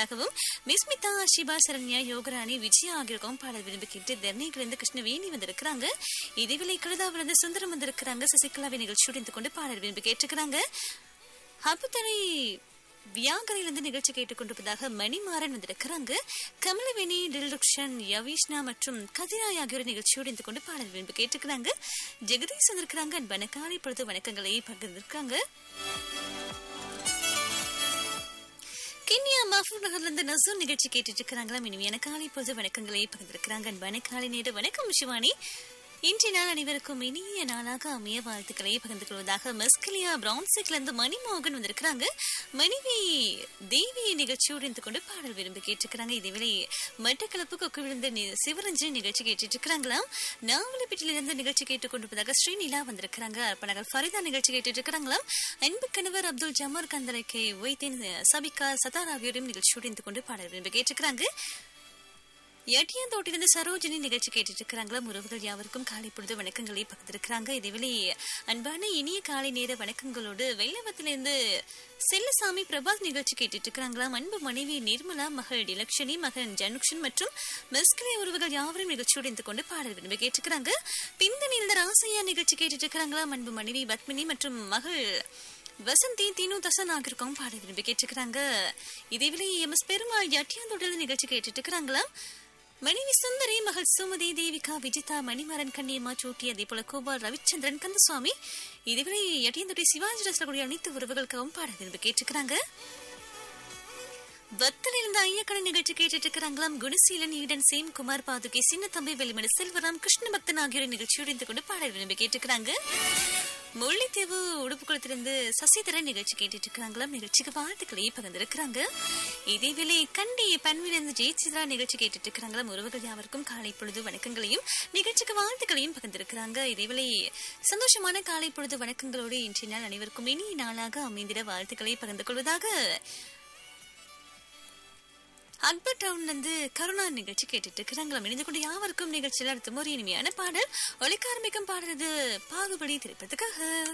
விரும்புவதாகவும் மிஸ்மிதா ஷிபா சரண்யா யோகராணி விஜயா ஆகியோருக்கும் பாடல் விரும்பி கேட்டு தெர்னையிலிருந்து கிருஷ்ணவேணி வந்திருக்கிறாங்க இதேவேளை கழுதாவிலிருந்து சுந்தரம் வந்திருக்கிறாங்க சசிகலாவை நிகழ்ச்சியோடு இருந்து கொண்டு பாடல் விரும்பி கேட்டிருக்கிறாங்க அபுத்தரை வியாகரையிலிருந்து நிகழ்ச்சி கேட்டுக்கொண்டிருப்பதாக மணிமாறன் வந்திருக்கிறாங்க கமலவேணி டில்ருக்ஷன் யவீஷ்னா மற்றும் கதிராய் ஆகியோர் நிகழ்ச்சியோடு இருந்து கொண்டு பாடல் விரும்பி கேட்டுக்கிறாங்க ஜெகதீஷ் வந்திருக்கிறாங்க அன்பான காலை பொழுது வணக்கங்களை பகிர்ந்திருக்காங்க கிண்ணியா மஃபூர் நகர்ல இருந்து நசூர் நிகழ்ச்சி கேட்டுட்டு இருக்கிறாங்களா இனிமையான காலை பொழுது வணக்கங்களை பகிர்ந்திருக்கிறாங்க அன்பான காலை நேர வணக்கம் சிவானி இன்றைய நாள் அனைவருக்கும் இனிய நாளாக அமைய வாழ்த்துக்களை பகிர்ந்து கொள்வதாக மெஸ்கலியா பிரவுன்சிக்ல இருந்து மணிமோகன் வந்திருக்கிறாங்க மனைவி தேவி நிகழ்ச்சியோடு இருந்து கொண்டு பாடல் விரும்பி கேட்டிருக்கிறாங்க இதேவேளை மட்டக்களப்பு கொக்கு விழுந்த நி- சிவரஞ்சன் நிகழ்ச்சி கேட்டுட்டு இருக்கிறாங்களாம் நாவலப்பேட்டில இருந்து நிகழ்ச்சி கேட்டுக்கொண்டிருப்பதாக ஸ்ரீநிலா வந்திருக்கிறாங்க அர்ப்பணகர் ஃபரிதா நிகழ்ச்சி கேட்டுட்டு இருக்கிறாங்களாம் அன்பு கணவர் அப்துல் ஜமார் கந்தலைக்கை வைத்தேன் சபிகா சதார் ஆகியோரும் நிகழ்ச்சியோடு இருந்து கொண்டு பாடல் விரும்பி கேட்டிருக்கிறாங்க எட்டியாந்தோட்டிலிருந்து சரோஜினி நிகழ்ச்சி கேட்டுட்டு இருக்கிறாங்களா உறவுகள் யாவருக்கும் காலை பொழுது வணக்கங்களை பகிர்ந்திருக்கிறாங்க இதேவேளை அன்பான இனிய காலை நேர வணக்கங்களோடு வெள்ளவத்திலிருந்து செல்லசாமி பிரபாத் நிகழ்ச்சி கேட்டுட்டு இருக்கிறாங்களாம் அன்பு மனைவி நிர்மலா மகள் டிலக்ஷனி மகன் ஜனுக்ஷன் மற்றும் மெஸ்கிலே உறவுகள் யாவரும் நிகழ்ச்சியோடு இருந்து கொண்டு பாடல் விரும்பி கேட்டுக்கிறாங்க பிந்தனில் ராசையா நிகழ்ச்சி கேட்டுட்டு இருக்கிறாங்களாம் அன்பு மனைவி பத்மினி மற்றும் மகள் வசந்தி தீனு தசன் ஆகிருக்கும் பாட விரும்பி கேட்டுக்கிறாங்க இதேவேளை எம் எஸ் பெருமாள் எட்டியாந்தோட்டில் நிகழ்ச்சி கேட்டுட்டு இருக்கிறாங்களாம் மனைவி சுந்தரி மகள் சுமதி தேவிகா விஜிதா மணிமாறன் கண்ணியம்மா சூட்டி அதே போல கோபால் ரவிச்சந்திரன் கந்தசுவாமி இதுவரை எட்டியந்தொட்டி சிவாஜி ரசக்கூடிய அனைத்து உறவுகளுக்காகவும் பாட விரும்பி கேட்டுக்கிறாங்க வத்தல் இருந்த ஐயக்கடை நிகழ்ச்சி கேட்டுட்டு இருக்கிறாங்களாம் குணசீலன் ஈடன் சேம் குமார் பாதுகை சின்ன தம்பி வெளிமணி செல்வராம் கிருஷ்ண பக்தன் ஆகியோர் நிகழ்ச்சியோடு இருந்து கொண்டு பாடல் விரும்பி கேட்டுக்கிறாங்க முல்லைத்தீவு உடுப்புக்குளத்திலிருந்து சசிதரன் நிகழ்ச்சி கேட்டுட்டு இருக்கிறாங்களாம் நிகழ்ச்சிக்கு வாழ்த்துக்களை பகிர்ந்திருக்கிறாங்க இதேவேளை கண்டி பன்மையிலிருந்து ஜெயசித்ரா நிகழ்ச்சி கேட்டுட்டு இருக்கிறாங்களாம் உறவுகள் யாவருக்கும் காலை பொழுது வணக்கங்களையும் நிகழ்ச்சிக்கு வாழ்த்துக்களையும் பகிர்ந்திருக்கிறாங்க இதேவேளை சந்தோஷமான காலை பொழுது வணக்கங்களோடு இன்றைய நாள் அனைவருக்கும் இனிய நாளாக அமைந்திட வாழ்த்துக்களை பகிர்ந்து கொள்வதாக அக்பர் டவுன்ல இருந்து கருணா நிகழ்ச்சி கேட்டுட்டு இருக்கிறாங்களாம் இணைந்து கொண்டு யாவருக்கும் நிகழ்ச்சியில் அடுத்த ஒரு இனிமையான பாடல் ஒலிக்க ஆரம்பிக்கும் பாடுறது பாகுபலி திரைப்பதற்காக